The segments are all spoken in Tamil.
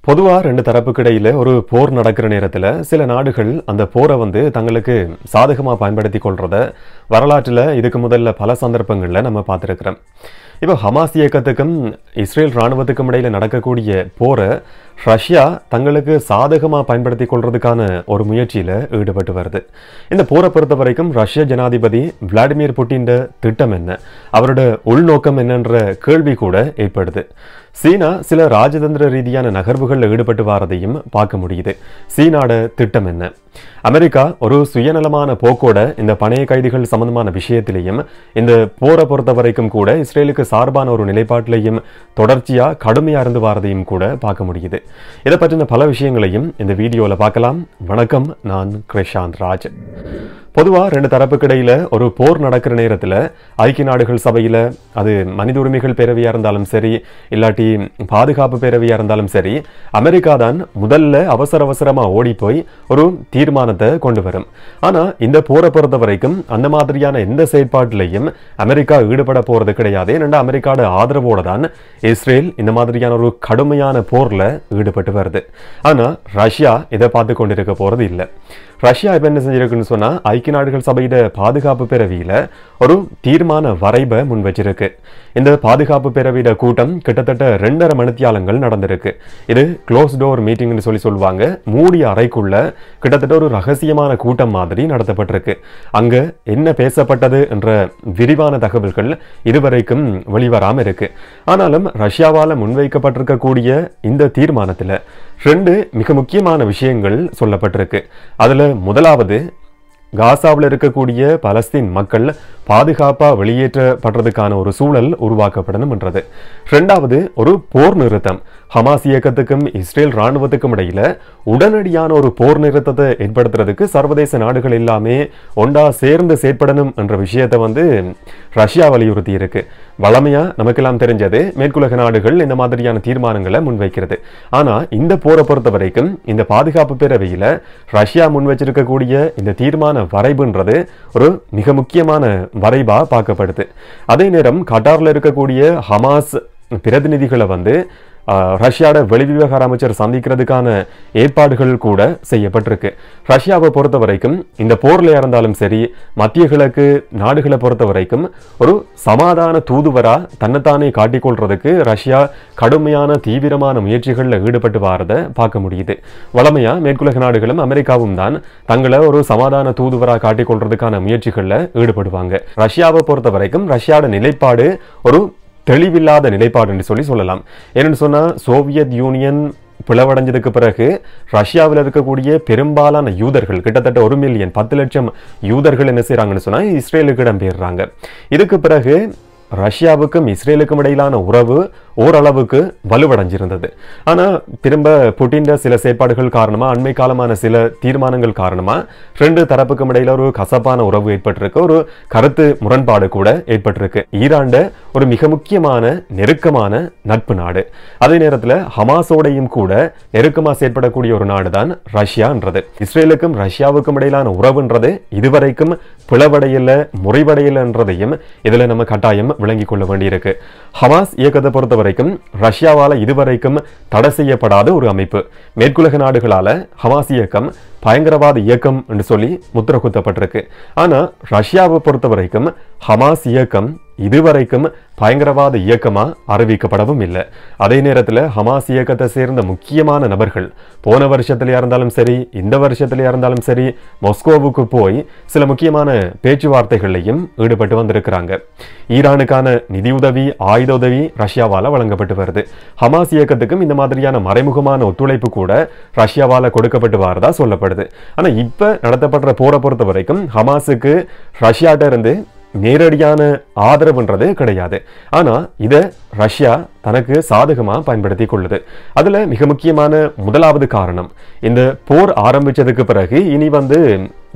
பொதுவா ரெண்டு தரப்புக்கு இடையில ஒரு போர் நடக்கிற நேரத்துல சில நாடுகள் அந்த போரை வந்து தங்களுக்கு சாதகமா பயன்படுத்தி கொள்றத வரலாற்றுல இதுக்கு முதல்ல பல சந்தர்ப்பங்கள்ல நம்ம பார்த்திருக்கிறோம் இப்போ ஹமாஸ் இயக்கத்துக்கும் இஸ்ரேல் ராணுவத்துக்கும் இடையில நடக்கக்கூடிய போரை ரஷ்யா தங்களுக்கு சாதகமா பயன்படுத்தி கொள்றதுக்கான ஒரு முயற்சியில ஈடுபட்டு வருது இந்த போரை பொறுத்த வரைக்கும் ரஷ்ய ஜனாதிபதி விளாடிமிர் புட்டின் திட்டம் என்ன அவரோட உள்நோக்கம் என்னன்ற கேள்வி கூட ஏற்படுது சீனா சில ராஜதந்திர ரீதியான நகர்வுகளில் ஈடுபட்டு வாரதையும் பார்க்க முடியுது சீனாட திட்டம் என்ன அமெரிக்கா ஒரு சுயநலமான போக்கோட இந்த பணைய கைதிகள் சம்பந்தமான விஷயத்திலையும் இந்த போரை பொறுத்த வரைக்கும் கூட இஸ்ரேலுக்கு சார்பான ஒரு நிலைப்பாட்டிலையும் தொடர்ச்சியா கடுமையா இருந்து வாரதையும் கூட பார்க்க முடியுது இதை பற்றின பல விஷயங்களையும் இந்த வீடியோல பார்க்கலாம் வணக்கம் நான் கிருஷாந்த் ராஜ் பொதுவா ரெண்டு தரப்புக்கு இடையில ஒரு போர் நடக்கிற நேரத்துல ஐக்கிய நாடுகள் சபையில அது மனித உரிமைகள் பேரவையா இருந்தாலும் சரி இல்லாட்டி பாதுகாப்பு பேரவையா இருந்தாலும் சரி அமெரிக்கா தான் முதல்ல அவசர அவசரமா ஓடி போய் ஒரு தீர்மானத்தை கொண்டு வரும் ஆனா இந்த போரை பொறுத்த வரைக்கும் அந்த மாதிரியான எந்த செயற்பாட்டிலையும் அமெரிக்கா ஈடுபட போறது கிடையாது ஏனென்றா அமெரிக்காவோட ஆதரவோட தான் இஸ்ரேல் இந்த மாதிரியான ஒரு கடுமையான போர்ல ஈடுபட்டு வருது ஆனா ரஷ்யா இதை பார்த்து கொண்டிருக்க போறது இல்லை ரஷ்யா இப்ப என்ன செஞ்சிருக்குன்னு சொன்னா ஐக்கிய நாடுகள் சபையிட பாதுகாப்பு பேரவையில ஒரு தீர்மான வரைபை முன் வச்சிருக்கு இந்த பாதுகாப்பு பேரவையிட கூட்டம் கிட்டத்தட்ட ரெண்டரை மணித்தியாலங்கள் நடந்திருக்கு இது க்ளோஸ் டோர் மீட்டிங்னு சொல்லி சொல்லுவாங்க மூடிய அறைக்குள்ள கிட்டத்தட்ட ஒரு ரகசியமான கூட்டம் மாதிரி நடத்தப்பட்டிருக்கு அங்க என்ன பேசப்பட்டது என்ற விரிவான தகவல்கள் இதுவரைக்கும் வெளிவராம இருக்கு ஆனாலும் ரஷ்யாவால முன்வைக்கப்பட்டிருக்கக்கூடிய இந்த தீர்மானத்துல ரெண்டு மிக முக்கியமான விஷயங்கள் சொல்லப்பட்டிருக்கு அதுல முதலாவது காசாவில் இருக்கக்கூடிய பலஸ்தீன் மக்கள் பாதுகாப்பா வெளியேற்றப்படுறதுக்கான ஒரு சூழல் உருவாக்கப்படணும் என்றது ரெண்டாவது ஒரு போர் நிறுத்தம் ஹமாஸ் இயக்கத்துக்கும் இஸ்ரேல் ராணுவத்துக்கும் இடையில உடனடியான ஒரு போர் நிறுத்தத்தை ஏற்படுத்துறதுக்கு சர்வதேச நாடுகள் எல்லாமே ஒண்டா சேர்ந்து செயற்படணும் என்ற விஷயத்தை வந்து ரஷ்யா வலியுறுத்தி இருக்கு வளமையா நமக்கெல்லாம் தெரிஞ்சது மேற்குலக நாடுகள் இந்த மாதிரியான தீர்மானங்களை முன்வைக்கிறது ஆனா இந்த போரை பொறுத்த வரைக்கும் இந்த பாதுகாப்பு பேரவையில ரஷ்யா முன் வச்சிருக்கக்கூடிய இந்த தீர்மான வரைபுன்றது ஒரு மிக முக்கியமான வரைபா பார்க்கப்படுது அதே நேரம் கட்டார்ல இருக்கக்கூடிய ஹமாஸ் பிரதிநிதிகளை வந்து ரஷ்யாவோட வெளிவிவகார அமைச்சர் சந்திக்கிறதுக்கான ஏற்பாடுகள் கூட செய்யப்பட்டிருக்கு ரஷ்யாவை பொறுத்த வரைக்கும் இந்த போர்ல இருந்தாலும் சரி மத்திய கிழக்கு நாடுகளை பொறுத்த வரைக்கும் ஒரு சமாதான தூதுவரா தன்னைத்தானே காட்டிக்கொள்றதுக்கு ரஷ்யா கடுமையான தீவிரமான முயற்சிகளில் ஈடுபட்டு வாரதை பார்க்க முடியுது வளமையா மேற்குலக நாடுகளும் அமெரிக்காவும் தான் தங்களை ஒரு சமாதான தூதுவரா காட்டிக்கொள்றதுக்கான முயற்சிகளில் ஈடுபடுவாங்க ரஷ்யாவை பொறுத்த வரைக்கும் ரஷ்யாவோட நிலைப்பாடு ஒரு தெளிவில்லாத நிலைப்பாடு என்று சொல்லி சொல்லலாம் ஏன்னு சொன்னா சோவியத் யூனியன் பிளவடைஞ்சதுக்கு பிறகு ரஷ்யாவில் இருக்கக்கூடிய பெரும்பாலான யூதர்கள் கிட்டத்தட்ட ஒரு மில்லியன் பத்து லட்சம் யூதர்கள் என்ன செய்யறாங்கன்னு சொன்னா இஸ்ரேலுக்கு இடம்பெயர்றாங்க இதுக்கு பிறகு ரஷ்யாவுக்கும் இஸ்ரேலுக்கும் இடையிலான உறவு ஓரளவுக்கு வலுவடைஞ்சிருந்தது ஆனா திரும்ப புட்டின் சில செயற்பாடுகள் காரணமா அண்மை காலமான சில தீர்மானங்கள் காரணமா ரெண்டு தரப்புக்கும் இடையில ஒரு கசப்பான உறவு ஏற்பட்டிருக்கு ஒரு கருத்து முரண்பாடு கூட ஏற்பட்டிருக்கு ஈராண்ட ஒரு மிக முக்கியமான நெருக்கமான நட்பு நாடு அதே நேரத்துல ஹமாஸோடையும் கூட நெருக்கமா செயற்படக்கூடிய ஒரு நாடு தான் ரஷ்யான்றது இஸ்ரேலுக்கும் ரஷ்யாவுக்கும் இடையிலான உறவுன்றது இதுவரைக்கும் பிளவடையல முறைவடையலன்றதையும் இதுல நம்ம கட்டாயம் விளங்கிக் கொள்ள வேண்டியிருக்கு ஹமாஸ் இயக்கத்தை பொறுத்த வரைக்கும் ரஷ்யாவால இதுவரைக்கும் தடை செய்யப்படாத ஒரு அமைப்பு மேற்குலக நாடுகளால ஹமாஸ் இயக்கம் பயங்கரவாத இயக்கம் என்று சொல்லி முத்திர குத்தப்பட்டிருக்கு ஆனா ரஷ்யாவை பொறுத்த வரைக்கும் ஹமாஸ் இயக்கம் இதுவரைக்கும் பயங்கரவாத இயக்கமா அறிவிக்கப்படவும் இல்லை அதே நேரத்தில் ஹமாஸ் இயக்கத்தை சேர்ந்த முக்கியமான நபர்கள் போன வருஷத்துலயா இருந்தாலும் சரி இந்த வருஷத்துலயா இருந்தாலும் சரி மொஸ்கோவுக்கு போய் சில முக்கியமான பேச்சுவார்த்தைகள்லையும் ஈடுபட்டு வந்திருக்கிறாங்க ஈரானுக்கான நிதியுதவி ஆயுத உதவி ரஷ்யாவால வழங்கப்பட்டு வருது ஹமாஸ் இயக்கத்துக்கும் இந்த மாதிரியான மறைமுகமான ஒத்துழைப்பு கூட ரஷ்யாவால கொடுக்கப்பட்டு வரதா சொல்லப்படுது ஆனா இப்ப நடத்தப்படுற போரை பொறுத்த வரைக்கும் ஹமாஸுக்கு ரஷ்யாட்ட இருந்து நேரடியான ஆதரவுன்றது கிடையாது ஆனா இத ரஷ்யா தனக்கு சாதகமா பயன்படுத்தி கொள்ளுது அதுல மிக முக்கியமான முதலாவது காரணம் இந்த போர் ஆரம்பிச்சதுக்கு பிறகு இனி வந்து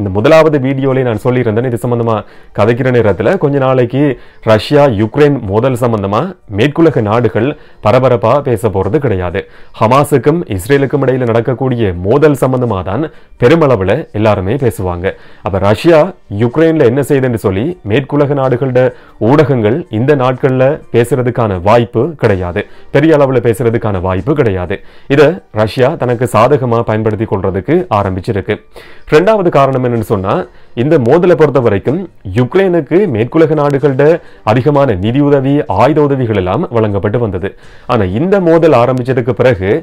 இந்த முதலாவது வீடியோல நான் சொல்லியிருந்தேன் இது சம்பந்தமா கதைக்கிற நேரத்துல கொஞ்ச நாளைக்கு ரஷ்யா யுக்ரைன் மோதல் சம்பந்தமா மேற்குலக நாடுகள் பரபரப்பா பேச போறது கிடையாது ஹமாஸுக்கும் இஸ்ரேலுக்கும் இடையில நடக்கக்கூடிய மோதல் சம்பந்தமா தான் பெருமளவுல எல்லாருமே பேசுவாங்க அப்ப ரஷ்யா யுக்ரைன்ல என்ன செய்யுதுன்னு சொல்லி மேற்குலக நாடுகளோட ஊடகங்கள் இந்த நாட்கள்ல பேசுறதுக்கான வாய்ப்பு கிடையாது பெரிய அளவுல பேசுறதுக்கான வாய்ப்பு கிடையாது இத ரஷ்யா தனக்கு சாதகமா பயன்படுத்தி கொள்றதுக்கு ஆரம்பிச்சிருக்கு ரெண்டாவது காரணம் என்னன்னு சொன்னா இந்த மோதலை பொறுத்த வரைக்கும் யுக்ரைனுக்கு மேற்குலக நாடுகளோட அதிகமான நிதியுதவி ஆயுத உதவிகள் எல்லாம் வழங்கப்பட்டு வந்தது ஆனா இந்த மோதல் ஆரம்பிச்சதுக்கு பிறகு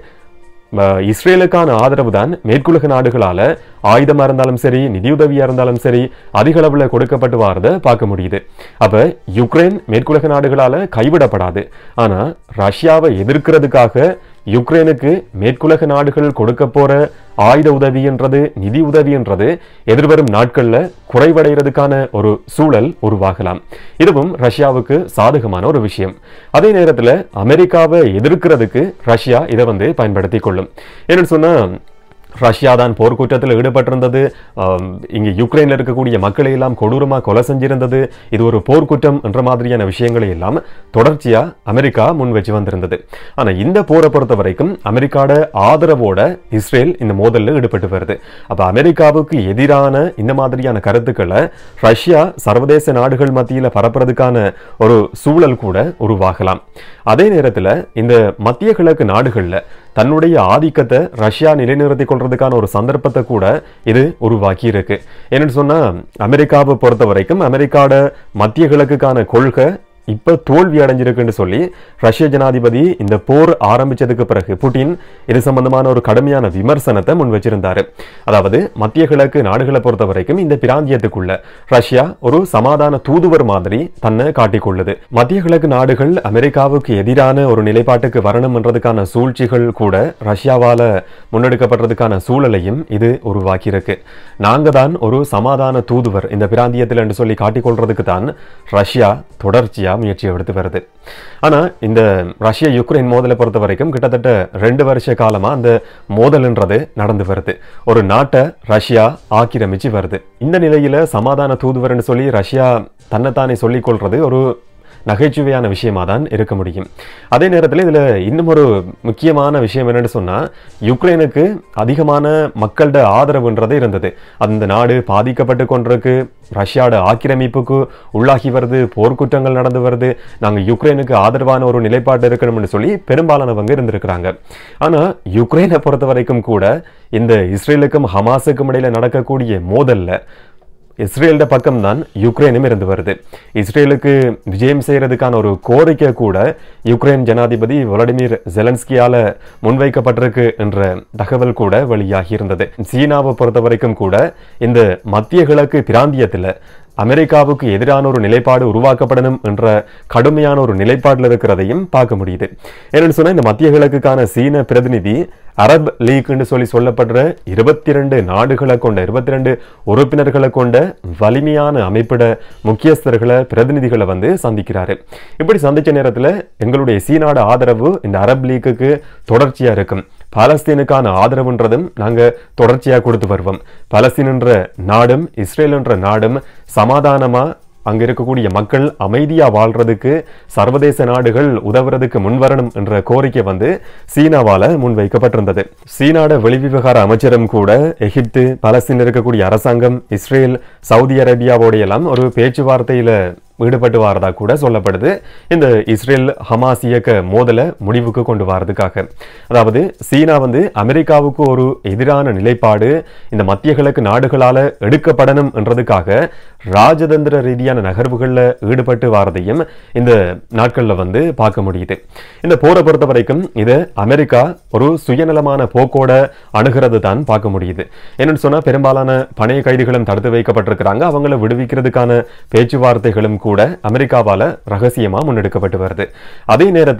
ம- இஸ்ரேலுக்கான ஆதரவு தான் மேற்குலக நாடுகளால ஆயுதமா இருந்தாலும் சரி நிதியுதவியா இருந்தாலும் சரி அதிக அளவுல கொடுக்கப்பட்டு வாரத பார்க்க முடியுது அப்ப யுக்ரைன் மேற்குலக நாடுகளால கைவிடப்படாது ஆனா ரஷ்யாவை எதிர்க்கிறதுக்காக யுக்ரைனுக்கு மேற்குலக நாடுகள் கொடுக்க போற ஆயுத உதவின்றது நிதி உதவின்றது எதிர்வரும் நாட்கள்ல குறைவடைகிறதுக்கான ஒரு சூழல் உருவாகலாம் இதுவும் ரஷ்யாவுக்கு சாதகமான ஒரு விஷயம் அதே நேரத்துல அமெரிக்காவை எதிர்க்கிறதுக்கு ரஷ்யா இதை வந்து பயன்படுத்தி கொள்ளும் என்னன்னு சொன்னா ரஷ்யா தான் போர்க்குற்றத்தில் ஈடுபட்டிருந்தது ஆம், இங்க யுக்ரைன்ல இருக்கக்கூடிய மக்களை எல்லாம் கொடூரமா கொலை செஞ்சிருந்தது இது ஒரு போர்க்குற்றம் என்ற மாதிரியான விஷயங்களை எல்லாம் தொடர்ச்சியா அமெரிக்கா முன் வச்சு வந்திருந்தது ஆனா இந்த போரை பொறுத்த வரைக்கும் அமெரிக்காவோட ஆதரவோட இஸ்ரேல் இந்த மோதல்ல ஈடுபட்டு வருது அப்ப அமெரிக்காவுக்கு எதிரான இந்த மாதிரியான கருத்துக்களை ரஷ்யா சர்வதேச நாடுகள் மத்தியில பரப்புறதுக்கான ஒரு சூழல் கூட உருவாகலாம் அதே நேரத்துல இந்த மத்திய கிழக்கு நாடுகள்ல தன்னுடைய ஆதிக்கத்தை ரஷ்யா நிலைநிறுத்திக் கொள்றதுக்கான ஒரு சந்தர்ப்பத்தை கூட இது உருவாக்கி இருக்கு என்னன்னு சொன்னா அமெரிக்காவை பொறுத்த வரைக்கும் அமெரிக்காவோட மத்திய கிழக்குக்கான கொள்கை இப்ப தோல்வி அடைஞ்சிருக்குன்னு சொல்லி ரஷ்ய ஜனாதிபதி இந்த போர் ஆரம்பிச்சதுக்கு பிறகு புட்டின் இது சம்பந்தமான ஒரு கடுமையான விமர்சனத்தை முன் வச்சிருந்தாரு அதாவது மத்திய கிழக்கு நாடுகளை பொறுத்த வரைக்கும் இந்த பிராந்தியத்துக்குள்ள ரஷ்யா ஒரு சமாதான தூதுவர் மாதிரி தன்னை காட்டிக்கொள்ளுது மத்திய கிழக்கு நாடுகள் அமெரிக்காவுக்கு எதிரான ஒரு நிலைப்பாட்டுக்கு வரணும் என்றதுக்கான சூழ்ச்சிகள் கூட ரஷ்யாவால முன்னெடுக்கப்படுறதுக்கான சூழலையும் இது உருவாக்கியிருக்கு நாங்க தான் ஒரு சமாதான தூதுவர் இந்த பிராந்தியத்தில் என்று சொல்லி காட்டிக்கொள்றதுக்கு தான் ரஷ்யா தொடர்ச்சியா முயற்சி எடுத்து வருது ஆனா இந்த ரஷ்ய யுக்ரைன் மோதலை பொறுத்த வரைக்கும் கிட்டத்தட்ட ரெண்டு வருஷ காலமா அந்த மோதல்ன்றது நடந்து வருது ஒரு நாட்டை ரஷ்யா ஆக்கிரமிச்சு வருது இந்த நிலையில சமாதான தூதுவர்னு சொல்லி ரஷ்யா தன்னைத்தானே சொல்லிக் கொள்றது ஒரு நகைச்சுவையான விஷயமா தான் இருக்க முடியும் அதே நேரத்தில் இதுல இன்னும் ஒரு முக்கியமான விஷயம் என்னன்னு சொன்னா யுக்ரைனுக்கு அதிகமான மக்களோட ஆதரவுன்றது இருந்தது அந்த நாடு பாதிக்கப்பட்டு கொண்டிருக்கு ரஷ்யாவோட ஆக்கிரமிப்புக்கு உள்ளாகி வருது போர்க்குற்றங்கள் நடந்து வருது நாங்க யுக்ரைனுக்கு ஆதரவான ஒரு நிலைப்பாடு இருக்கணும்னு சொல்லி பெரும்பாலானவங்க இருந்திருக்கிறாங்க ஆனா யுக்ரைனை பொறுத்த வரைக்கும் கூட இந்த இஸ்ரேலுக்கும் ஹமாஸுக்கும் இடையில நடக்கக்கூடிய மோதல்ல இஸ்ரேலோட பக்கம் தான் யுக்ரைனும் இருந்து வருது இஸ்ரேலுக்கு விஜயம் செய்யறதுக்கான ஒரு கோரிக்கை கூட யுக்ரைன் ஜனாதிபதி விளாடிமிர் ஜெலன்ஸ்கியால முன்வைக்கப்பட்டிருக்கு என்ற தகவல் கூட வெளியாகி இருந்தது சீனாவை பொறுத்த வரைக்கும் கூட இந்த மத்திய கிழக்கு பிராந்தியத்துல அமெரிக்காவுக்கு எதிரான ஒரு நிலைப்பாடு உருவாக்கப்படணும் என்ற கடுமையான ஒரு நிலைப்பாட்டில் இருக்கிறதையும் பார்க்க முடியுது என்னன்னு சொன்னா இந்த மத்திய கிழக்குக்கான சீன பிரதிநிதி அரப் லீக்னு சொல்லி சொல்லப்படுற இருபத்தி ரெண்டு நாடுகளை கொண்ட இருபத்தி ரெண்டு உறுப்பினர்களை கொண்ட வலிமையான அமைப்பிட முக்கியஸ்தர்களை பிரதிநிதிகளை வந்து சந்திக்கிறாரு இப்படி சந்திச்ச நேரத்துல எங்களுடைய சீனாட ஆதரவு இந்த அரப் லீக்குக்கு தொடர்ச்சியா இருக்கும் பாலஸ்தீனுக்கான ஆதரவுன்றதும் நாங்க தொடர்ச்சியா கொடுத்து வருவோம் பாலஸ்தீன் என்ற நாடும் இஸ்ரேல் என்ற நாடும் சமாதானமா அங்க இருக்கக்கூடிய மக்கள் அமைதியா வாழ்றதுக்கு சர்வதேச நாடுகள் உதவுறதுக்கு முன்வரணும் என்ற கோரிக்கை வந்து சீனாவால முன்வைக்கப்பட்டிருந்தது சீனாட வெளிவிவகார அமைச்சரும் கூட எகிப்து பலஸ்தீன் இருக்கக்கூடிய அரசாங்கம் இஸ்ரேல் சவுதி அரேபியாவோட எல்லாம் ஒரு பேச்சுவார்த்தையில ஈடுபட்டு வாரதா கூட சொல்லப்படுது இந்த இஸ்ரேல் ஹமாஸ் இயக்க மோதலை முடிவுக்கு கொண்டு வரதுக்காக அதாவது சீனா வந்து அமெரிக்காவுக்கு ஒரு எதிரான நிலைப்பாடு இந்த மத்திய கிழக்கு நாடுகளால எடுக்கப்படணும் என்றதுக்காக ராஜதந்திர ரீதியான நகர்வுகள்ல ஈடுபட்டு வாரதையும் இந்த நாட்கள்ல வந்து பார்க்க முடியுது இந்த போரை பொறுத்த வரைக்கும் இது அமெரிக்கா ஒரு சுயநலமான போக்கோட அணுகிறது தான் பார்க்க முடியுது என்னன்னு சொன்னா பெரும்பாலான பணைய கைதிகளும் தடுத்து வைக்கப்பட்டிருக்கிறாங்க அவங்கள விடுவிக்கிறதுக்கான பேச்சுவார்த்தைகளும் கூட அமெரிக்காவால ரகசியமா முன்னெடுக்கப்பட்டு வருது அதே நேரத்துல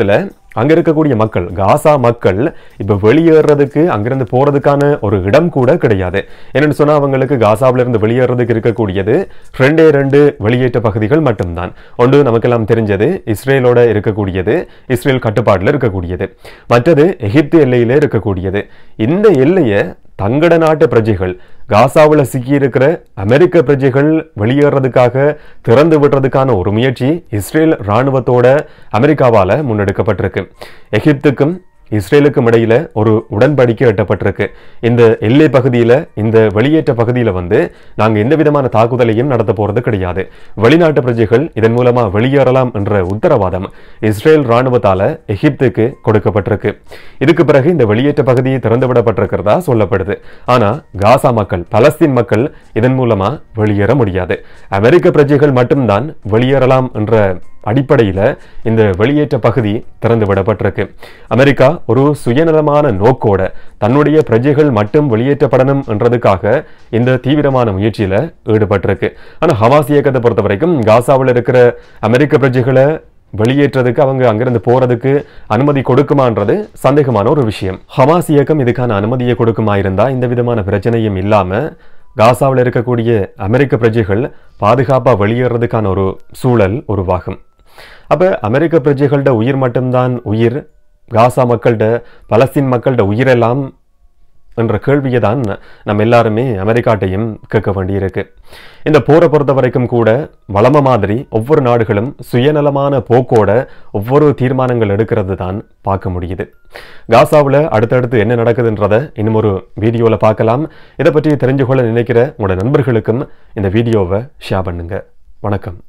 அங்க இருக்கக்கூடிய மக்கள் காசா மக்கள் இப்ப வெளியேறதுக்கு அங்கிருந்து போறதுக்கான ஒரு இடம் கூட கிடையாது என்னன்னு சொன்னா அவங்களுக்கு காசாவில இருந்து வெளியேறதுக்கு இருக்கக்கூடியது ரெண்டே ரெண்டு வெளியேற்ற பகுதிகள் மட்டும்தான் ஒன்று நமக்கெல்லாம் தெரிஞ்சது இஸ்ரேலோட இருக்கக்கூடியது இஸ்ரேல் கட்டுப்பாடுல இருக்கக்கூடியது மற்றது எகிப்து எல்லையில இருக்கக்கூடியது இந்த எல்லையை தங்கட நாட்டு பிரஜைகள் காசாவில் சிக்கியிருக்கிற அமெரிக்க பிரஜைகள் வெளியேறதுக்காக திறந்து விடுறதுக்கான ஒரு முயற்சி இஸ்ரேல் இராணுவத்தோட அமெரிக்காவால முன்னெடுக்கப்பட்டிருக்கு எகிப்துக்கும் இஸ்ரேலுக்கும் இடையில ஒரு உடன்படிக்கை எட்டப்பட்டிருக்கு இந்த எல்லை பகுதியில இந்த வெளியேற்ற பகுதியில வந்து நாங்க எந்த விதமான தாக்குதலையும் நடத்த போறது கிடையாது வெளிநாட்டு பிரஜைகள் இதன் மூலமா வெளியேறலாம் என்ற உத்தரவாதம் இஸ்ரேல் ராணுவத்தால எகிப்துக்கு கொடுக்கப்பட்டிருக்கு இதுக்கு பிறகு இந்த வெளியேற்ற பகுதி திறந்து விடப்பட்டிருக்கிறதா சொல்லப்படுது ஆனா காசா மக்கள் பலஸ்தீன் மக்கள் இதன் மூலமா வெளியேற முடியாது அமெரிக்க பிரஜைகள் மட்டும்தான் வெளியேறலாம் என்ற அடிப்படையில் இந்த வெளியேற்ற பகுதி திறந்து விடப்பட்டிருக்கு அமெரிக்கா ஒரு சுயநலமான நோக்கோட தன்னுடைய பிரஜைகள் மட்டும் வெளியேற்றப்படணும் என்றதுக்காக இந்த தீவிரமான முயற்சியில ஈடுபட்டிருக்கு ஆனா ஹமாஸ் இயக்கத்தை பொறுத்த வரைக்கும் காசாவில் இருக்கிற அமெரிக்க பிரஜைகளை வெளியேற்றதுக்கு அவங்க அங்கிருந்து போறதுக்கு அனுமதி கொடுக்குமான்றது சந்தேகமான ஒரு விஷயம் ஹமாஸ் இயக்கம் இதுக்கான அனுமதியை கொடுக்குமா இருந்தா இந்த விதமான பிரச்சனையும் இல்லாம காசாவில் இருக்கக்கூடிய அமெரிக்க பிரஜைகள் பாதுகாப்பா வெளியேறதுக்கான ஒரு சூழல் உருவாகும் அப்ப அமெரிக்க பிரஜைகளோட உயிர் மட்டும்தான் உயிர் காசா மக்கள்கிட்ட பலஸ்தீன் மக்கள்கிட்ட உயிரெல்லாம் என்ற கேள்வியை தான் நம்ம எல்லாருமே அமெரிக்காட்டையும் கேட்க வேண்டியிருக்கு இந்த போரை பொறுத்த வரைக்கும் கூட வளம மாதிரி ஒவ்வொரு நாடுகளும் சுயநலமான போக்கோட ஒவ்வொரு தீர்மானங்கள் எடுக்கிறது தான் பார்க்க முடியுது காசாவில் அடுத்தடுத்து என்ன நடக்குதுன்றதை இன்னும் ஒரு வீடியோவில் பார்க்கலாம் இதை பற்றி தெரிஞ்சு கொள்ள நினைக்கிற உங்களோட நண்பர்களுக்கும் இந்த வீடியோவை ஷேர் பண்ணுங்க வணக்கம்